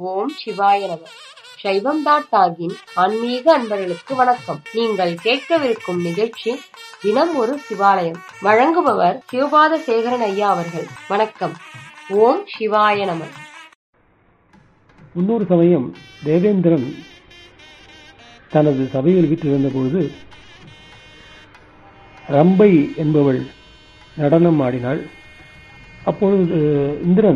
ஓம் சிவாய நம சைவம் டாட் டாகின் ஆன்மீக அன்பர்களுக்கு வணக்கம் நீங்கள் கேட்கவிருக்கும் நிகழ்ச்சி தினம் ஒரு சிவாலயம் வழங்குபவர் சிவபாத சேகரன் ஐயா அவர்கள் வணக்கம் ஓம் சிவாய நம முன்னொரு சமயம் தேவேந்திரன் தனது சபையில் வீற்றிருந்த பொழுது ரம்பை என்பவள் நடனம் ஆடினாள் அப்பொழுது இந்திரன்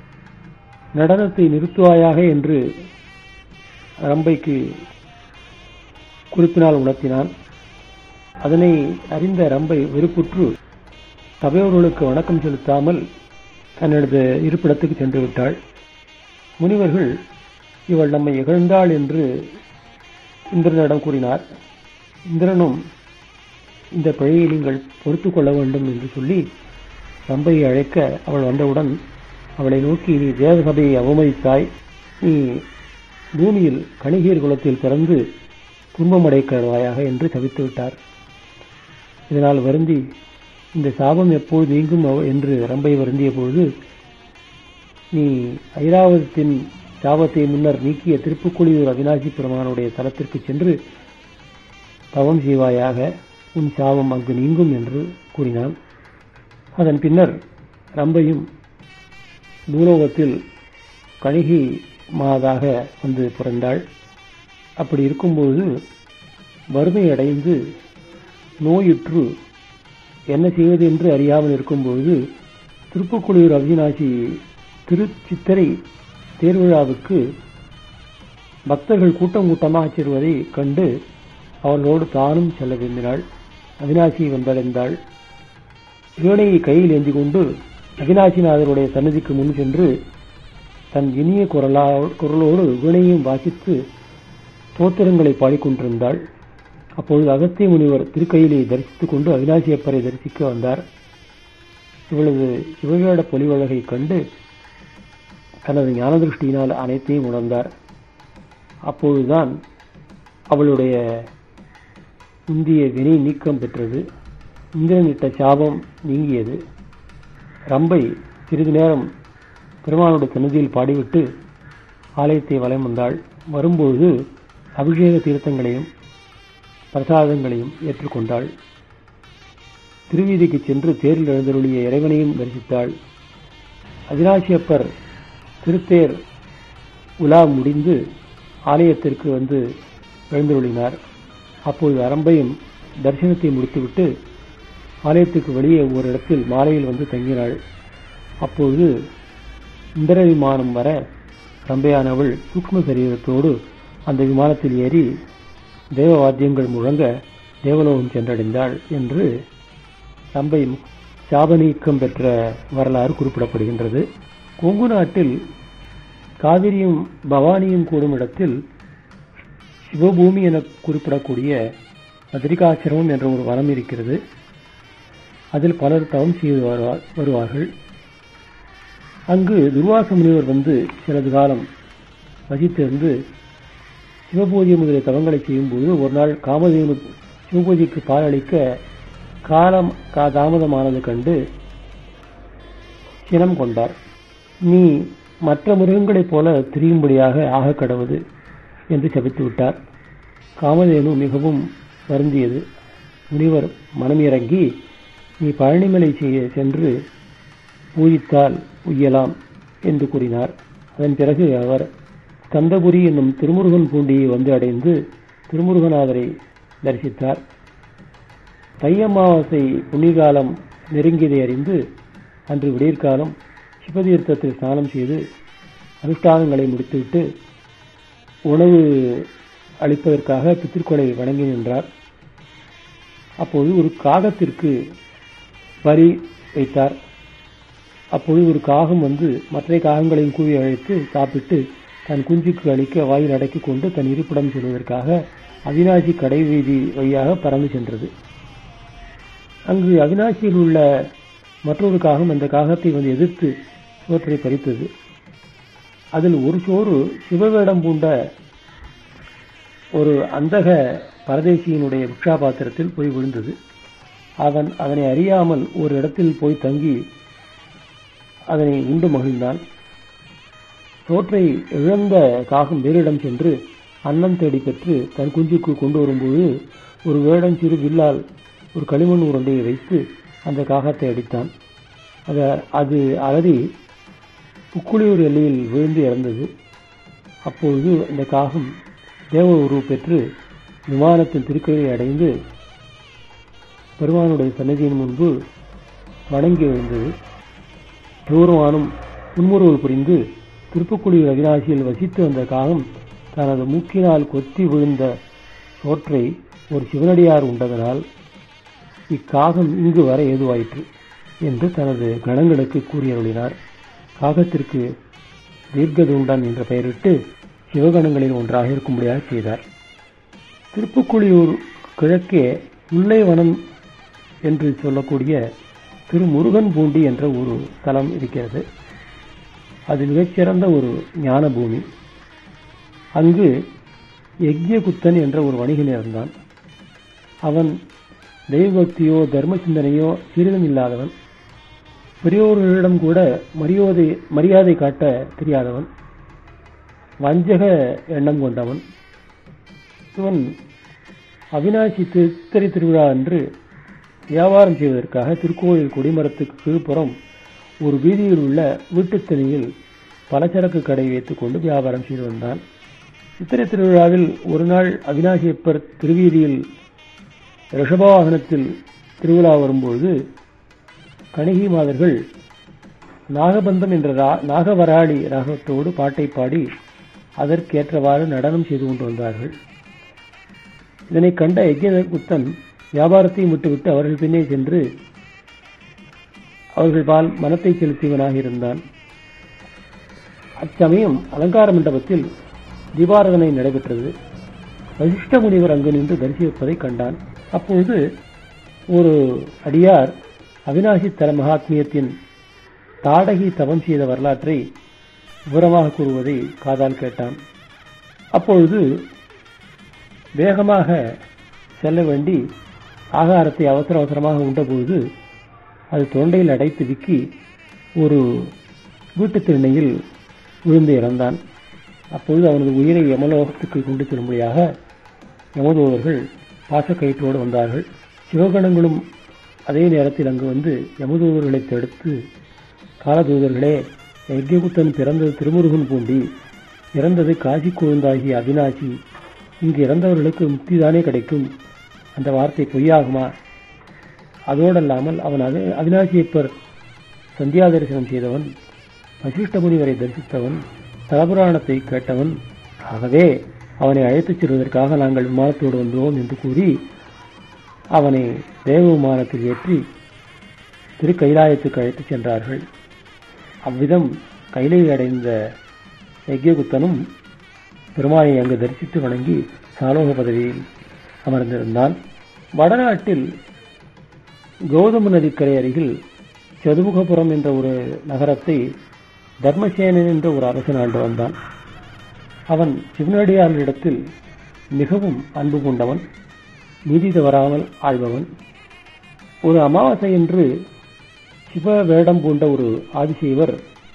நடனத்தை நிறுத்துவாயாக என்று ரம்பைக்கு குறிப்பினால் உணர்த்தினான் அதனை அறிந்த ரம்பை வெறுப்புற்று சபையோர்களுக்கு வணக்கம் செலுத்தாமல் தன்னது இருப்பிடத்துக்கு சென்று விட்டாள் முனிவர்கள் இவள் நம்மை இகழ்ந்தாள் என்று இந்திரனிடம் கூறினார் இந்திரனும் இந்த பிழையை நீங்கள் பொறுத்துக் கொள்ள வேண்டும் என்று சொல்லி ரம்பையை அழைக்க அவள் வந்தவுடன் அவளை நோக்கி நீ தேவசபையை அவமதித்தாய் நீ பூமியில் கணிகீர் குலத்தில் பிறந்து துன்பமடைக்கிறவாயாக என்று சபித்து விட்டார் இதனால் வருந்தி இந்த சாபம் எப்போது நீங்கும் என்று ரம்பை வருந்திய பொழுது நீ ஐராவதத்தின் சாபத்தை முன்னர் நீக்கிய திருப்புக்குழியூர் அவினாசி பெருமானுடைய தலத்திற்கு சென்று தவம் செய்வாயாக உன் சாபம் அங்கு நீங்கும் என்று கூறினான் அதன் பின்னர் ரம்பையும் பூலோகத்தில் கணிகி மாதாக வந்து பிறந்தாள் அப்படி இருக்கும்போது வறுமை அடைந்து நோயுற்று என்ன செய்வது என்று அறியாமல் இருக்கும்போது திருப்புக்குளியூர் அவினாசி திருச்சித்திரை தேர்விழாவுக்கு பக்தர்கள் கூட்டம் கூட்டமாக செல்வதை கண்டு அவளோடு தானும் செல்ல விரும்பினாள் அவினாசி வந்தடைந்தாள் வீணையை கையில் ஏந்தி கொண்டு அவினாசிநாதருடைய சன்னதிக்கு முன் சென்று தன் இனிய குரலா குரலோடு வீணையும் வாசித்து தோத்திரங்களை பாடிக்கொண்டிருந்தாள் அப்பொழுது அகத்திய முனிவர் திருக்கையிலே தரிசித்துக் கொண்டு அவினாசியப்பரை தரிசிக்க வந்தார் இவளது சிவவேட பொலிவழகை கண்டு தனது ஞான திருஷ்டியினால் அனைத்தையும் உணர்ந்தார் அப்பொழுதுதான் அவளுடைய இந்திய வினை நீக்கம் பெற்றது இந்திரனிட்ட சாபம் நீங்கியது ரம்பை சிறிது நேரம் பெருமானுடைய சன்னதியில் பாடிவிட்டு ஆலயத்தை வலம் வந்தாள் வரும்பொழுது அபிஷேக தீர்த்தங்களையும் பிரசாதங்களையும் ஏற்றுக்கொண்டாள் திருவீதிக்கு சென்று தேரில் எழுந்தருளிய இறைவனையும் தரிசித்தாள் அவினாசியப்பர் திருத்தேர் உலா முடிந்து ஆலயத்திற்கு வந்து எழுந்தருளினார் அப்போது அரம்பையும் தரிசனத்தை முடித்துவிட்டு ஆலயத்துக்கு வெளியே ஒரு இடத்தில் மாலையில் வந்து தங்கினாள் அப்பொழுது இந்திர விமானம் வர ரம்பையானவள் சூக்ம சரீரத்தோடு அந்த விமானத்தில் ஏறி தேவ வாத்தியங்கள் முழங்க தேவலோகம் சென்றடைந்தாள் என்று ரம்பை சாபநீக்கம் பெற்ற வரலாறு குறிப்பிடப்படுகின்றது கொங்கு நாட்டில் காவிரியும் பவானியும் கூடும் இடத்தில் சிவபூமி என குறிப்பிடக்கூடிய பதிரிகாசிரமம் என்ற ஒரு வனம் இருக்கிறது அதில் பலர் தவம் செய்து வருவார்கள் அங்கு துர்வாச முனிவர் வந்து சிறிது காலம் வசித்திருந்து சிவபூஜை முதலிய தவங்களை செய்யும்போது ஒரு நாள் காமதேனு சிவபூஜைக்கு பால் அளிக்க காலம் தாமதமானது கண்டு சினம் கொண்டார் நீ மற்ற மிருகங்களைப் போல திரியும்படியாக ஆக கடவுது என்று சபித்து விட்டார் காமதேனு மிகவும் வருந்தியது முனிவர் மனமிறங்கி நீ பழனிமலை செய்ய சென்று பூஜித்தால் உய்யலாம் என்று கூறினார் அதன் பிறகு அவர் கந்தபுரி என்னும் திருமுருகன் பூண்டியை வந்து அடைந்து திருமுருகநாதரை தரிசித்தார் தை அமாவாசை புண்ணியகாலம் நெருங்கியதை அறிந்து அன்று விடியற்காலம் சிவதீர்த்தத்தில் ஸ்நானம் செய்து அனுஷ்டானங்களை முடித்துவிட்டு உணவு அளிப்பதற்காக பித்திருக்கொலை வணங்கி நின்றார் அப்போது ஒரு காகத்திற்கு வரி வைத்தார் அப்பொழுது ஒரு காகம் வந்து மற்ற காகங்களையும் கூவி அழைத்து சாப்பிட்டு தன் குஞ்சுக்கு அளிக்க வாயில் அடக்கிக் கொண்டு தன் இருப்பிடம் செல்வதற்காக அவினாசி கடை வீதி வழியாக பறந்து சென்றது அங்கு அவினாசியில் உள்ள மற்றொரு காகம் அந்த காகத்தை வந்து எதிர்த்து சோற்றை பறித்தது அதில் ஒரு சோறு சிவவேடம் பூண்ட ஒரு அந்தக பரதேசியினுடைய உஷா பாத்திரத்தில் போய் விழுந்தது அவன் அதனை அறியாமல் ஒரு இடத்தில் போய் தங்கி அதனை உண்டு மகிழ்ந்தான் சோற்றை இழந்த காகம் வேறிடம் சென்று அன்னம் தேடி பெற்று தன் குஞ்சுக்கு கொண்டு வரும்போது ஒரு வேடன் சிறு வில்லால் ஒரு களிமண் உருண்டையை வைத்து அந்த காகத்தை அடித்தான் அது அது அலறி புக்குளியூர் எல்லையில் விழுந்து இறந்தது அப்பொழுது அந்த காகம் தேவ உருவு பெற்று விமானத்தின் திருக்கையை அடைந்து பெருமானுடைய சன்னதியின் முன்பு வணங்கி எழுந்தது சிவருமானும் புன்முறுவல் புரிந்து திருப்புக்குடியூர் அவிநாசியில் வசித்து வந்த காகம் தனது மூக்கினால் கொத்தி விழுந்த சோற்றை ஒரு சிவனடியார் உண்டதனால் இக்காகம் இங்கு வர ஏதுவாயிற்று என்று தனது கணங்களுக்கு கூறியருளினார் காகத்திற்கு தீர்க்கதுண்டான் என்ற பெயரிட்டு சிவகணங்களில் ஒன்றாக இருக்கும்படியாக செய்தார் திருப்புக்குழியூர் கிழக்கே முல்லைவனம் என்று சொல்லக்கூடிய திருமுருகன் பூண்டி என்ற ஒரு தலம் இருக்கிறது அது மிகச்சிறந்த ஒரு ஞான பூமி அங்கு யக்ஞகுத்தன் என்ற ஒரு வணிகன் இருந்தான் அவன் தெய்வபக்தியோ தர்ம சிந்தனையோ சிறிதும் இல்லாதவன் பெரியோர்களிடம் கூட மரியாதை மரியாதை காட்ட தெரியாதவன் வஞ்சக எண்ணம் கொண்டவன் இவன் அவினாசி திருத்தறி திருவிழா அன்று வியாபாரம் செய்வதற்காக திருக்கோயில் கொடிமரத்துக்கு கீழ்ப்புறம் ஒரு வீதியில் உள்ள வீட்டுத்தனியில் பலசரக்கு கடை வைத்துக் கொண்டு வியாபாரம் செய்து வந்தான் சித்திரை திருவிழாவில் ஒரு நாள் அவினாசியப்பர் திருவீதியில் ரிஷபவாகனத்தில் திருவிழா வரும்போது கணிகி மாதர்கள் நாகபந்தம் என்ற நாகவராளி ராகத்தோடு பாட்டை பாடி அதற்கேற்றவாறு நடனம் செய்து கொண்டு வந்தார்கள் இதனை கண்ட யஜ்யகுத்தன் வியாபாரத்தையும் விட்டுவிட்டு அவர்கள் பின்னே சென்று அவர்கள் பால் மனத்தை செலுத்தியவனாக இருந்தான் அச்சமயம் அலங்கார மண்டபத்தில் தீபாரதனை நடைபெற்றது வசிஷ்ட முனிவர் அங்கு நின்று தரிசிப்பதை கண்டான் அப்பொழுது ஒரு அடியார் அவினாசி தல மகாத்மியத்தின் தாடகி தவம் செய்த வரலாற்றை விவரமாக கூறுவதை காதால் கேட்டான் அப்பொழுது வேகமாக செல்ல வேண்டி ஆகாரத்தை அவசர அவசரமாக உண்டபோது அது தொண்டையில் அடைத்து விக்கி ஒரு வீட்டுத் திண்ணையில் விழுந்து இறந்தான் அப்பொழுது அவனது உயிரை யமலோகத்துக்கு கொண்டு செல்லும்படியாக யமதூதர்கள் பாசக்கயிற்றோடு வந்தார்கள் சிவகணங்களும் அதே நேரத்தில் அங்கு வந்து யமதூதர்களை தடுத்து காலதூதர்களே யஜ்யகுத்தன் பிறந்தது திருமுருகன் பூண்டி இறந்தது காசி குழுந்தாகிய அவினாசி இங்கு இறந்தவர்களுக்கு முக்திதானே கிடைக்கும் அந்த வார்த்தை பொய்யாகுமா அதோடல்லாமல் அவன் அவினாசியப்பர் சந்தியா தரிசனம் செய்தவன் வசிஷ்ட முனிவரை தரிசித்தவன் தலபுராணத்தை கேட்டவன் ஆகவே அவனை அழைத்துச் செல்வதற்காக நாங்கள் விமானத்தோடு வந்தோம் என்று கூறி அவனை தேவ விமானத்தில் ஏற்றி திரு கைலாயத்துக்கு அழைத்துச் சென்றார்கள் அவ்விதம் கைலை அடைந்த யக்யகுத்தனும் பெருமானை அங்கு தரிசித்து வணங்கி சாலோக பதவியில் அமர்ந்திருந்தான் வடநாட்டில் கௌதம நதிக்கரை அருகில் சதுமுகபுரம் என்ற ஒரு நகரத்தை தர்மசேனன் என்ற ஒரு அரசன் ஆண்டு வந்தான் அவன் சிவனடியாரிடத்தில் மிகவும் அன்பு கொண்டவன் நீதி தவறாமல் ஆழ்பவன் ஒரு அமாவாசை என்று சிவ வேடம் பூண்ட ஒரு ஆதிசைவர்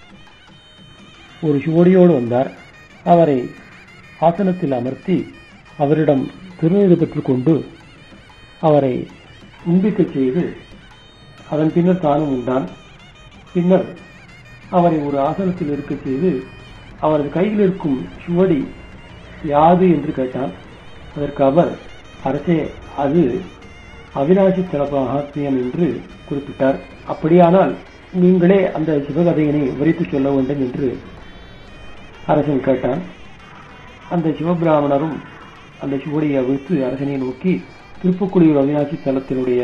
ஒரு சுவடியோடு வந்தார் அவரை ஆசனத்தில் அமர்த்தி அவரிடம் திருநீறு பெற்றுக் கொண்டு அவரை உண்பிக்கச் செய்து அதன் பின்னர் தானும் உண்டான் பின்னர் அவரை ஒரு ஆசனத்தில் இருக்கச் செய்து அவரது கையில் இருக்கும் சுவடி யாது என்று கேட்டான் அதற்கு அவர் அரசே அது அவினாசி தலப மகாத்மியம் என்று குறிப்பிட்டார் அப்படியானால் நீங்களே அந்த சிவகதையினை விவரித்து சொல்ல வேண்டும் என்று அரசன் கேட்டான் அந்த சிவபிராமணரும் அந்த சுவடியை அவிழ்த்து அரசனை நோக்கி திருப்புக்குடியூர் அவினாசி தலத்தினுடைய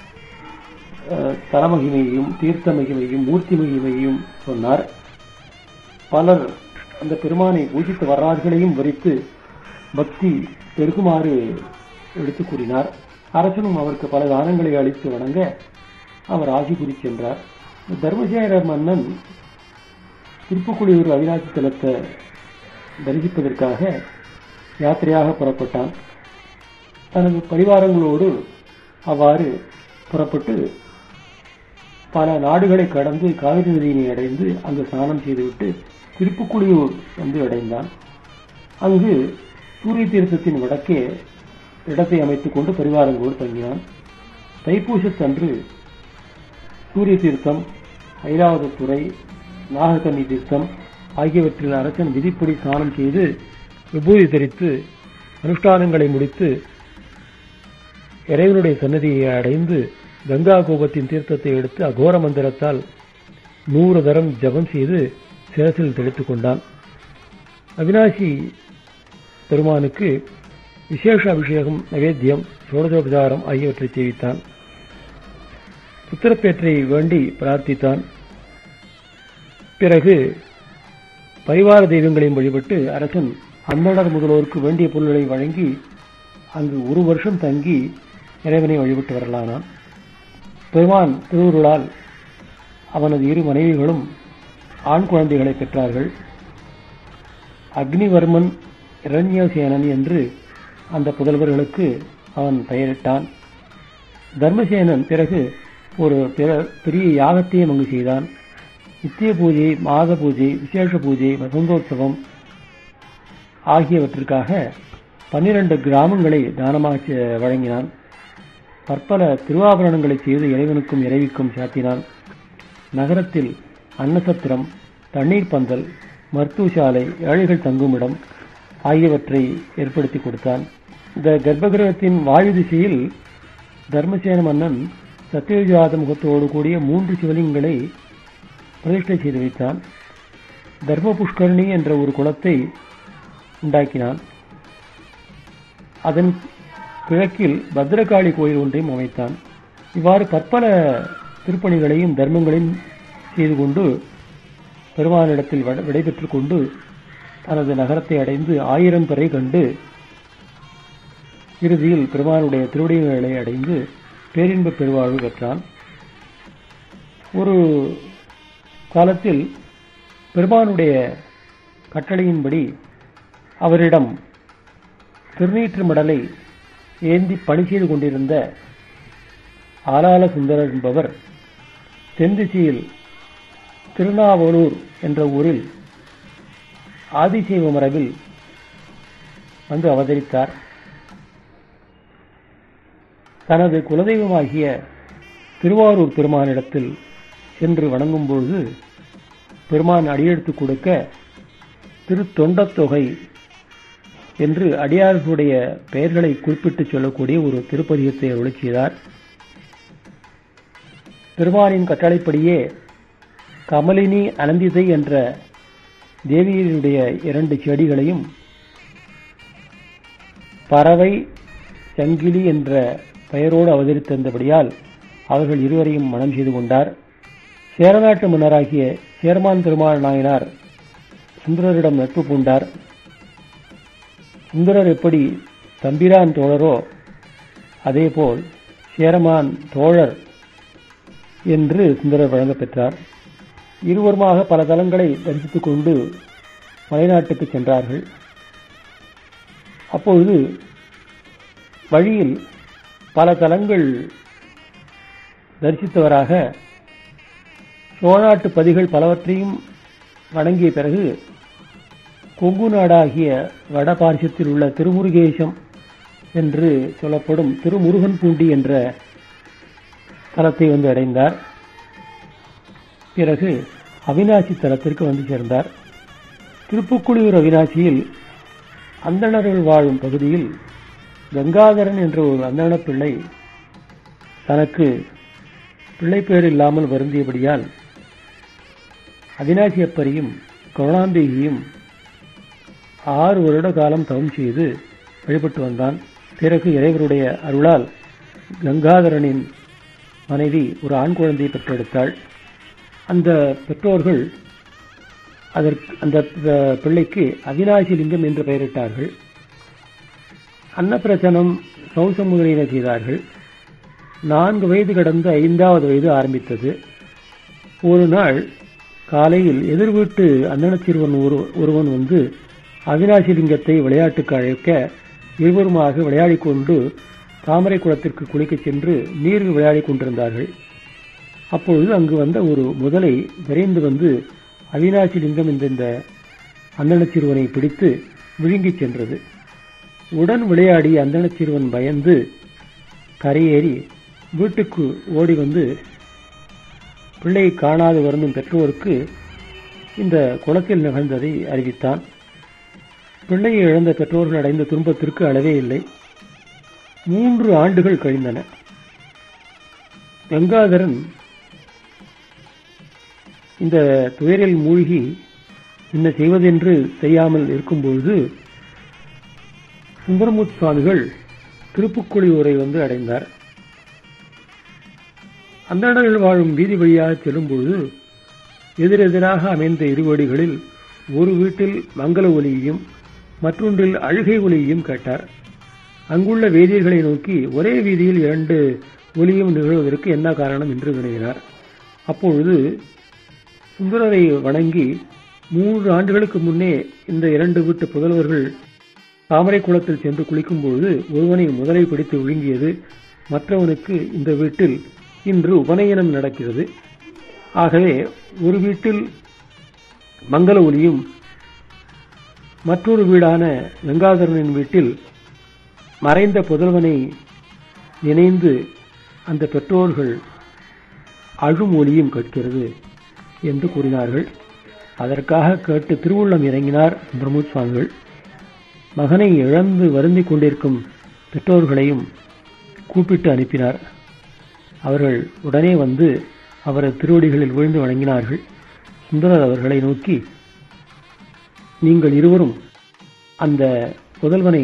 தலமகிமையையும் தீர்த்த மகிமையும் மூர்த்தி மகிமையும் சொன்னார் பலர் அந்த பெருமானை பூஜித்த வரலாறுகளையும் விரித்து பக்தி பெருகுமாறு எடுத்து கூறினார் அரசனும் அவருக்கு பல தானங்களை அளித்து வணங்க அவர் ஆசி கூறி சென்றார் தர்மசேகர மன்னன் திருப்புக்குடியூர் அவினாசி தலத்தை தரிசிப்பதற்காக யாத்திரையாக புறப்பட்டான் தனது பரிவாரங்களோடு அவ்வாறு புறப்பட்டு பல நாடுகளை கடந்து காவிரி நதியினை அடைந்து அங்கு ஸ்நானம் செய்துவிட்டு திருப்புக்குழியூர் வந்து அடைந்தான் அங்கு சூரிய தீர்த்தத்தின் வடக்கே இடத்தை அமைத்துக் கொண்டு பரிவாரங்களோடு தங்கினான் தைப்பூசத்தன்று சூரிய தீர்த்தம் ஐராவதத்துறை நாகக்கன்னி தீர்த்தம் ஆகியவற்றில் அரசன் விதிப்படி ஸ்நானம் செய்து விபூதி தரித்து அனுஷ்டானங்களை முடித்து இறைவனுடைய சன்னதியை அடைந்து கங்கா கோபத்தின் தீர்த்தத்தை எடுத்து அகோர மந்திரத்தால் நூறு தரம் ஜபம் செய்து சிரசில் தெளித்துக் கொண்டான் அவினாசி பெருமானுக்கு விசேஷ அபிஷேகம் நைவேத்தியம் சோடசோபசாரம் ஆகியவற்றை செய்வித்தான் புத்திரப்பேற்றை வேண்டி பிரார்த்தித்தான் பிறகு பரிவார தெய்வங்களையும் வழிபட்டு அரசன் அந்தணர் முதல்வோருக்கு வேண்டிய பொருள்களை வழங்கி அங்கு ஒரு வருஷம் தங்கி இறைவனை வழிபட்டு வரலானான் பெருமான் திருவுருளால் அவனது இரு மனைவிகளும் ஆண் குழந்தைகளை பெற்றார்கள் அக்னிவர்மன் இரண்யசேனன் என்று அந்த புதல்வர்களுக்கு அவன் பெயரிட்டான் தர்மசேனன் பிறகு ஒரு பெரிய யாகத்தையும் அங்கு செய்தான் நித்திய பூஜை மாத பூஜை விசேஷ பூஜை வசந்தோத்சவம் ஆகியவற்றிற்காக பன்னிரண்டு கிராமங்களை தானமாக வழங்கினான் பற்பல திருவாபரணங்களை செய்து இறைவனுக்கும் இறைவிக்கும் சாத்தினான் நகரத்தில் அன்னசத்திரம் தண்ணீர் பந்தல் மருத்துவசாலை ஏழைகள் தங்குமிடம் ஆகியவற்றை ஏற்படுத்தி கொடுத்தான் இந்த கர்ப்பகிரகத்தின் வாயு திசையில் தர்மசேன மன்னன் சத்தியஜாத முகத்தோடு கூடிய மூன்று சிவலிங்கங்களை பிரதிஷ்டை செய்து வைத்தான் தர்ம புஷ்கரணி என்ற ஒரு குளத்தை உண்டாக்கினான் அதன் கிழக்கில் பத்ரகாளி கோயில் ஒன்றையும் அமைத்தான் இவ்வாறு பற்பல திருப்பணிகளையும் தர்மங்களையும் செய்து கொண்டு பெருமானிடத்தில் விடைபெற்றுக் கொண்டு தனது நகரத்தை அடைந்து ஆயிரம் பேரை கண்டு இறுதியில் பெருமானுடைய திருவடிகளை அடைந்து பேரின்ப பெருவாழ்வு பெற்றான் ஒரு காலத்தில் பெருமானுடைய கட்டளையின்படி அவரிடம் திருநீற்று மடலை ஏந்தி பணி செய்து கொண்டிருந்த ஆலால சுந்தரர் என்பவர் தென்திசையில் திருநாவலூர் என்ற ஊரில் ஆதிசைவ மரபில் வந்து அவதரித்தார் தனது குலதெய்வமாகிய திருவாரூர் பெருமானிடத்தில் சென்று வணங்கும் பொழுது பெருமான் அடியெடுத்து கொடுக்க திரு தொண்டத்தொகை என்று அடியார்களுடைய பெயர்களை குறிப்பிட்டு சொல்லக்கூடிய ஒரு திருப்பதிகத்தை அருளி செய்தார் பெருமானின் கட்டளைப்படியே கமலினி அனந்திதை என்ற தேவியருடைய இரண்டு செடிகளையும் பறவை சங்கிலி என்ற பெயரோடு அவதரித்திருந்தபடியால் அவர்கள் இருவரையும் மனம் செய்து கொண்டார் சேரநாட்டு மன்னராகிய சேர்மான் பெருமாள் நாயனார் சுந்தரரிடம் நட்பு பூண்டார் சுந்தரர் எப்படி தம்பிரான் தோழரோ அதேபோல் சேரமான் தோழர் என்று சுந்தரர் வழங்கப் பெற்றார் இருவருமாக பல தலங்களை தரிசித்துக் கொண்டு மலைநாட்டுக்கு சென்றார்கள் அப்பொழுது வழியில் பல தலங்கள் தரிசித்தவராக சோழநாட்டு பதிகள் பலவற்றையும் வணங்கிய பிறகு கொங்கு நாடாகிய வடபாரிசத்தில் உள்ள திருமுருகேசம் என்று சொல்லப்படும் திருமுருகன் பூண்டி என்ற தலத்தை வந்து அடைந்தார் பிறகு அவினாசி தலத்திற்கு வந்து சேர்ந்தார் திருப்புக்குளியூர் அவினாசியில் அந்தணர்கள் வாழும் பகுதியில் கங்காதரன் என்ற ஒரு அந்தண பிள்ளை தனக்கு பிள்ளை பேர் இல்லாமல் வருந்தியபடியால் அவினாசி அப்பரையும் கருணாம்பிகையும் ஆறு வருட காலம் தவம் செய்து வழிபட்டு வந்தான் பிறகு இறைவருடைய அருளால் கங்காதரனின் மனைவி ஒரு ஆண் குழந்தையை பெற்றெடுத்தாள் அந்த பெற்றோர்கள் அதற்கு அந்த பிள்ளைக்கு அவினாசி லிங்கம் என்று பெயரிட்டார்கள் அன்னப்பிரச்சனம் சௌசமுதலின செய்தார்கள் நான்கு வயது கடந்து ஐந்தாவது வயது ஆரம்பித்தது ஒரு நாள் காலையில் எதிர் வீட்டு அந்தணச் சிறுவன் ஒருவன் வந்து அவினாசி லிங்கத்தை விளையாட்டுக்கு அழைக்க இருவருமாக விளையாடிக் கொண்டு தாமரை குளத்திற்கு குளிக்கச் சென்று நீரில் விளையாடிக் கொண்டிருந்தார்கள் அப்பொழுது அங்கு வந்த ஒரு முதலை விரைந்து வந்து அவினாசி லிங்கம் என்ற இந்த அந்தணச் சிறுவனை பிடித்து விழுங்கிச் சென்றது உடன் விளையாடி அந்தணச் சிறுவன் பயந்து கரையேறி வீட்டுக்கு ஓடி வந்து பிள்ளையை காணாது வருந்தும் பெற்றோருக்கு இந்த குளத்தில் நிகழ்ந்ததை அறிவித்தான் பிள்ளையை இழந்த பெற்றோர்கள் அடைந்த துன்பத்திற்கு அளவே இல்லை மூன்று ஆண்டுகள் கழிந்தன கங்காதரன் இந்த துயரில் மூழ்கி என்ன செய்வதென்று செய்யாமல் இருக்கும்பொழுது சுந்தரமூர்த்தி சுவாமிகள் திருப்புக்குழியூரை வந்து அடைந்தார் அந்தணர்கள் வாழும் வீதி வழியாக செல்லும்பொழுது எதிரெதிராக அமைந்த இருவடிகளில் ஒரு வீட்டில் மங்கள ஒலியையும் மற்றொன்றில் அழுகை ஒலியையும் கேட்டார் அங்குள்ள வேதியர்களை நோக்கி ஒரே வீதியில் இரண்டு ஒலியும் நிகழ்வதற்கு என்ன காரணம் என்று வினவினார் அப்பொழுது சுந்தரரை வணங்கி மூன்று ஆண்டுகளுக்கு முன்னே இந்த இரண்டு வீட்டு புதல்வர்கள் தாமரை குளத்தில் சென்று குளிக்கும்போது ஒருவனை முதலை பிடித்து விழுங்கியது மற்றவனுக்கு இந்த வீட்டில் இன்று உபநயனம் நடக்கிறது ஆகவே ஒரு வீட்டில் மங்கள ஒலியும் மற்றொரு வீடான கங்காதரனின் வீட்டில் மறைந்த புதல்வனை நினைந்து அந்த பெற்றோர்கள் அழும் ஒலியும் கேட்கிறது என்று கூறினார்கள் அதற்காக கேட்டு திருவுள்ளம் இறங்கினார் பிரம்மோத் சுவாமிகள் மகனை இழந்து வருந்திக் கொண்டிருக்கும் பெற்றோர்களையும் கூப்பிட்டு அனுப்பினார் அவர்கள் உடனே வந்து அவரது திருவடிகளில் விழுந்து வணங்கினார்கள் சுந்தரர் அவர்களை நோக்கி நீங்கள் இருவரும் அந்த புதல்வனை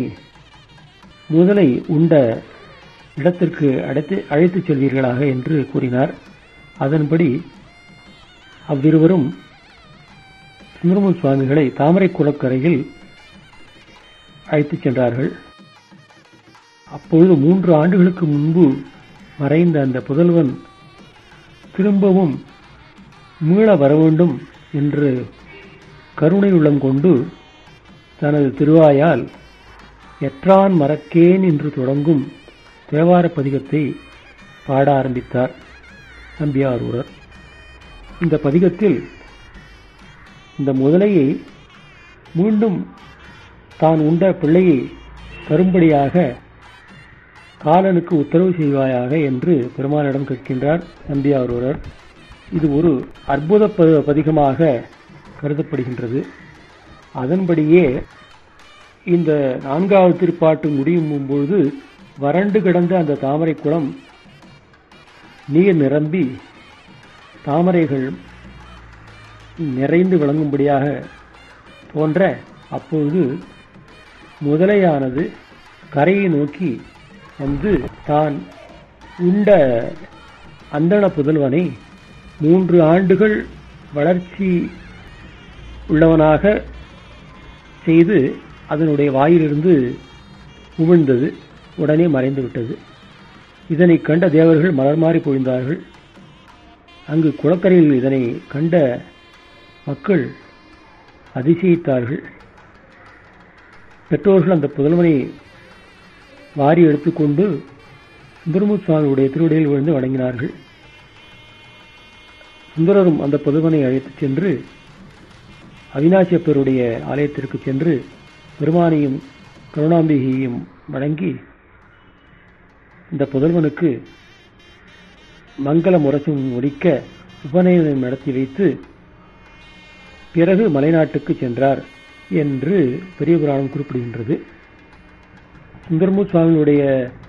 முதலை உண்ட இடத்திற்கு அழைத்து அழைத்துச் செல்வீர்களாக என்று கூறினார் அதன்படி அவ்விருவரும் சுந்தரமூர் சுவாமிகளை தாமரை குளக்கரையில் அழைத்துச் சென்றார்கள் அப்பொழுது மூன்று ஆண்டுகளுக்கு முன்பு மறைந்த அந்த புதல்வன் திரும்பவும் மீள வர வேண்டும் என்று கருணை உள்ளம் கொண்டு தனது திருவாயால் எற்றான் மறக்கேன் என்று தொடங்கும் தேவார பதிகத்தை பாட ஆரம்பித்தார் நம்பியாரூரர் இந்த பதிகத்தில் இந்த முதலையை மீண்டும் தான் உண்ட பிள்ளையை தரும்படியாக காலனுக்கு உத்தரவு செய்வாயாக என்று பெருமானிடம் கேட்கின்றார் நம்பியாரூரர் இது ஒரு அற்புத ப- பதிகமாக கருதப்படுகின்றது அதன்படியே இந்த நான்காவது திருப்பாட்டு முடியும் பொழுது வறண்டு கிடந்த அந்த தாமரை குளம் நீர் நிரம்பி தாமரைகள் நிறைந்து விளங்கும்படியாக தோன்ற அப்பொழுது முதலையானது கரையை நோக்கி வந்து தான் உண்ட அந்தண புதல்வனை மூன்று ஆண்டுகள் வளர்ச்சி உள்ளவனாக செய்து அதனுடைய வாயிலிருந்து உமிழ்ந்தது உடனே மறைந்து விட்டது இதனை கண்ட தேவர்கள் மலர் மாறி பொழிந்தார்கள் அங்கு குளக்கரையில் இதனை கண்ட மக்கள் அதிசயித்தார்கள் பெற்றோர்கள் அந்த புதல்வனை வாரி எடுத்துக்கொண்டு சுந்தரமூர் சுவாமியுடைய திருவடியில் விழுந்து வணங்கினார்கள் சுந்தரரும் அந்த புதல்வனை அழைத்துச் சென்று அவினாசியப்பருடைய ஆலயத்திற்கு சென்று பெருமானையும் கருணாம்பிகையையும் வணங்கி இந்த புதல்வனுக்கு மங்கள முரசும் முடிக்க உபநயனம் நடத்தி வைத்து பிறகு மலைநாட்டுக்கு சென்றார் என்று பெரிய புராணம் குறிப்பிடுகின்றது சுந்தரமூர் சுவாமியுடைய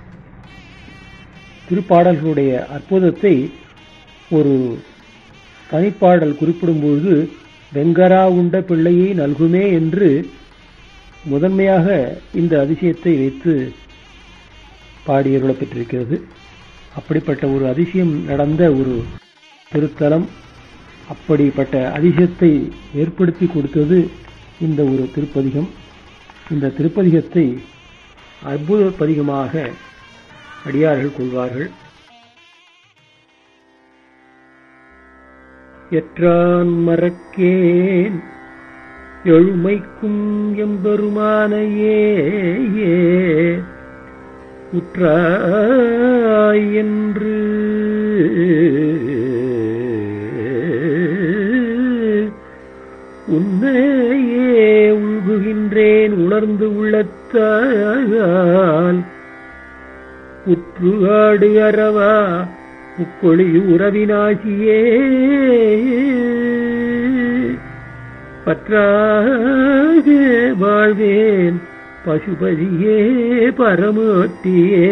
திருப்பாடல்களுடைய அற்புதத்தை ஒரு தனிப்பாடல் குறிப்பிடும்பொழுது வெங்கரா உண்ட பிள்ளையை நல்குமே என்று முதன்மையாக இந்த அதிசயத்தை வைத்து பாடியருளப் பெற்றிருக்கிறது அப்படிப்பட்ட ஒரு அதிசயம் நடந்த ஒரு திருத்தலம் அப்படிப்பட்ட அதிசயத்தை ஏற்படுத்தி கொடுத்தது இந்த ஒரு திருப்பதிகம் இந்த திருப்பதிகத்தை அற்புத பதிகமாக அடியார்கள் கொள்வார்கள் எற்றான் மறக்கேன் எழுமைக்கும் எம்பெருமானையே உற்றாய் என்று உன்னையே உள்குகின்றேன் உணர்ந்து உள்ளத்தால் உற்று ஆடு அறவா முக்கொழி உறவினாசியே பற்றாக வாழ்வேன் பசுபதியே பரமாட்டியே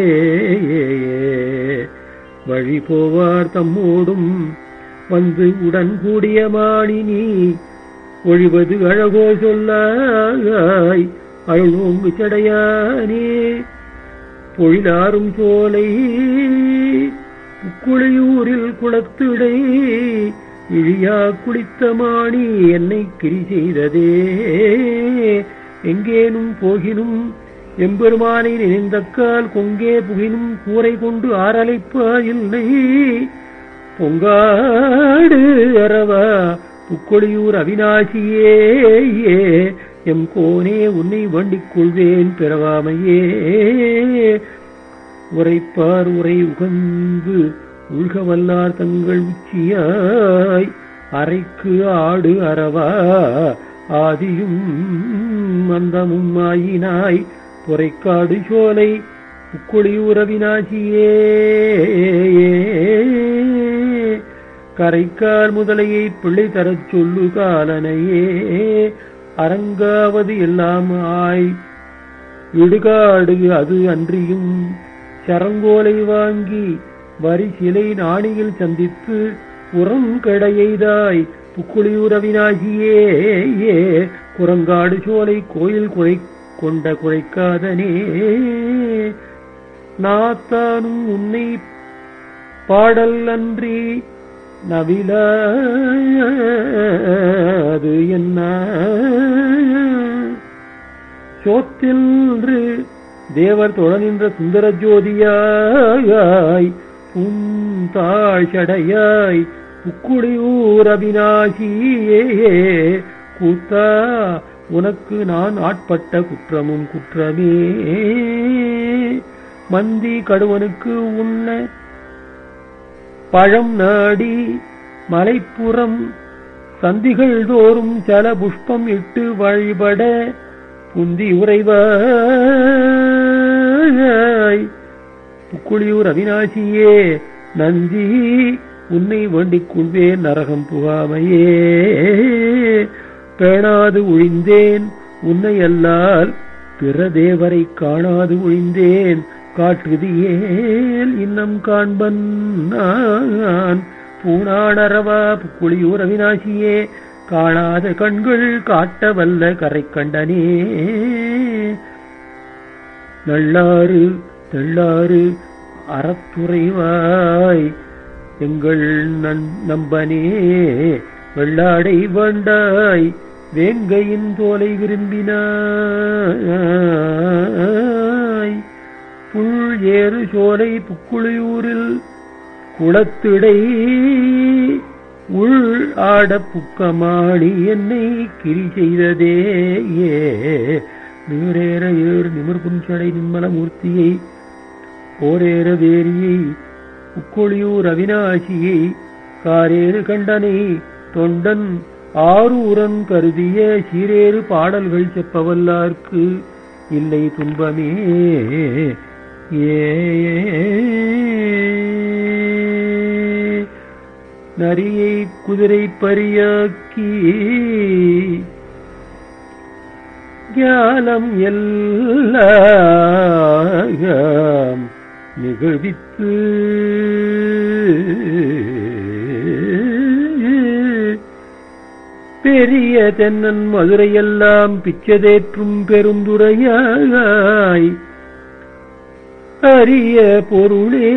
வழி போவார் தம்மோடும் வந்து உடன் கூடிய மாணினி ஒழிவது அழகோ சொல்லாய் அருள்வோங்கு சடையானே பொழிலாரும் சோலை புக்குளையூரில் குளத்திடை இழியா குளித்த மாணி என்னை கிரி செய்ததே எங்கேனும் போகினும் எம்பெருமானை நினைந்தக்கால் கொங்கே புகினும் கூரை கொண்டு ஆரலைப்பா இல்லை பொங்காடு அரவா புக்கொழியூர் அவிநாசியே எம் கோனே உன்னை வண்டிக் கொள்வேன் பிறவாமையே உரைப்பார் உரை உகந்து உள்க வல்லார் தங்கள் உச்சியாய் அரைக்கு ஆடு அறவா ஆதியும் மந்தமும் ஆயினாய் புரைக்காடு சோலை உக்குழியூர் அவிநாசியே கரைக்கார் முதலையை பிள்ளை தரச் சொல்லு காலனையே அரங்காவது எல்லாம் ஆய் இடுகாடு அது அன்றியும் சரங்கோலை வாங்கி வரி சிலை நாணியில் சந்தித்து உரம் கடையெய்தாய் புக்குளியூர் அவிநாசியே ஏ குரங்காடு சோலை கோயில் குழை கொண்ட குழைக்காதனே நாத்தானும் உன்னை பாடல் அன்றி நவிலாது என்ன சோத்தின்று தேவர் தொழ நின்ற சுந்தர ஜோதியாய் புந்தாழ் சடையாய் புக்குடியூர் அபிநாசியே கூத்தா உனக்கு நான் ஆட்பட்ட குற்றமும் குற்றமே மந்தி கடுவனுக்கு உண்ண பழம் நாடி மலைப்புறம் சந்திகள் தோறும் சல புஷ்பம் இட்டு வழிபட புந்தி உறைவாய் புக்குழியூர் அவிநாசியே நந்தி உன்னை வேண்டிக் கொள்வேன் நரகம் புகாமையே பேணாது ஒழிந்தேன் உன்னை அல்லால் பிற தேவரை காணாது ஒழிந்தேன் காட்டுது ஏல் இன்னம் காண்பன் நான் பூனாடரவா புக்குழியூர் அவிநாசியே காணாத கண்கள் காட்ட வல்ல கரை கண்டனே நல்லாறு தெள்ளாறு அறத்துறைவாய் எங்கள் நம்பனே வெள்ளாடை வேண்டாய் வேங்கையின் தோலை விரும்பினாய் புல் ஏறு சோலை புக்குழியூரில் குளத்திடை உள் ஆட புக்கமாடி என்னை கிரி செய்ததே ஏ நீரேற ஏறு நிமிர்புஞ்சடை நிம்மலமூர்த்தியை போரேற வேரியை உக்கொழியூர் அவிநாசியை காரேறு கண்டனை தொண்டன் ஆரூரன் கருதிய சீரேறு பாடல்கள் செப்பவல்லார்க்கு இல்லை துன்பமே ஏ நரியை குதிரை பரியாக்கி ஞானம் எல்லாம் நிகழ்வித்து பெரிய தென்னன் மதுரையெல்லாம் பிச்சதேற்றும் பெருந்துரையாய் அரிய பொருளே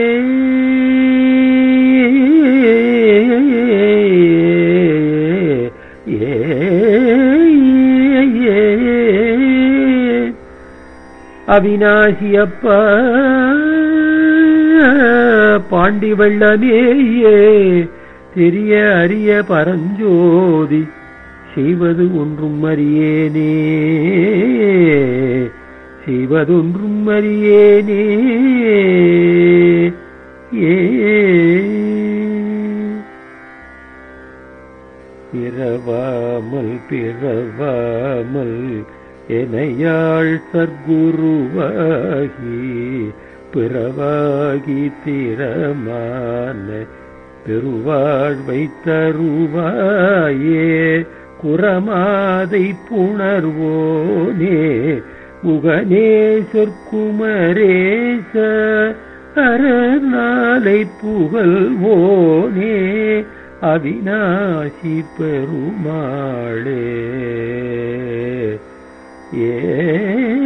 அவிநாசியப்பா பாண்டி வெள்ளமேயே தெரிய அரிய பரஞ்சோதி செய்வது ஒன்றும் அறியேனே செய்வதொன்றும் அறியேனே ஏ பிறவாமல் பிறவாமல் எனையாள் சர்க்குருவாகி பிறவாகி திறமான பெருவாழ்வை தருவாயே குரமாதை புணர்வோனே உகனே சொற்குமரேச அரணாலை புகழ்வோனே அவிநாசி பெருமாளே ஏ